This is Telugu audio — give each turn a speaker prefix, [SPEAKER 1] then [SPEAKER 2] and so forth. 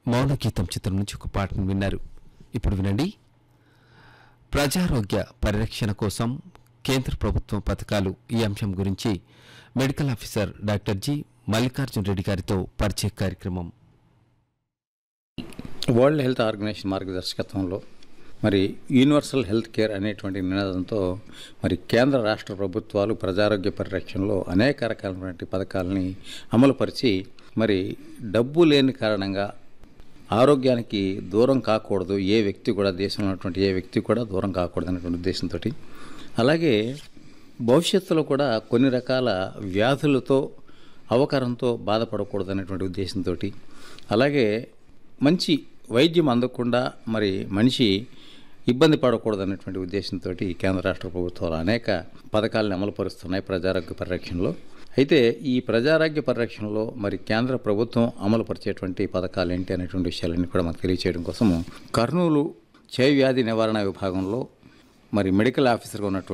[SPEAKER 1] మౌన గీతం చిత్రం నుంచి ఒక పాటను విన్నారు ఇప్పుడు వినండి ప్రజారోగ్య పరిరక్షణ కోసం కేంద్ర ప్రభుత్వం పథకాలు ఈ అంశం గురించి medical officer doctor G Mallikarjun Reddy గారితో పరిచయ కార్యక్రమం
[SPEAKER 2] వరల్డ్ హెల్త్ ఆర్గనైజేషన్ మార్గదర్శకత్వంలో మరి యూనివర్సల్ హెల్త్ కేర్ అనేటువంటి నినాదంతో మరి కేంద్ర రాష్ట్ర ప్రభుత్వాలు ప్రజారోగ్య పరిరక్షణలో అనేక రకాలైనటువంటి పథకాలని అమలుపరిచి మరి డబ్బు లేని కారణంగా ఆరోగ్యానికి దూరం కాకూడదు ఏ వ్యక్తి కూడా దేశంలో ఉన్నటువంటి ఏ వ్యక్తి కూడా దూరం కాకూడదు అనేటువంటి ఉద్దేశంతో అలాగే భవిష్యత్తులో కూడా కొన్ని రకాల వ్యాధులతో అవకరంతో బాధపడకూడదు అనేటువంటి ఉద్దేశంతో అలాగే మంచి వైద్యం అందకుండా మరి మనిషి ఇబ్బంది పడకూడదు అనేటువంటి ఉద్దేశంతో కేంద్ర రాష్ట్ర ప్రభుత్వాలు అనేక పథకాలను అమలుపరుస్తున్నాయి ప్రజారోగ్య పరిరక్షణలో అయితే ఈ ప్రజారోగ్య పరిరక్షణలో మరి కేంద్ర ప్రభుత్వం అమలుపరిచేటువంటి పథకాలు ఏంటి అనేటువంటి విషయాలన్నీ కూడా మనకు తెలియచేయడం కోసము కర్నూలు క్షయ వ్యాధి నివారణ విభాగంలో మరి మెడికల్ ఆఫీసర్గా ఉన్నటువంటి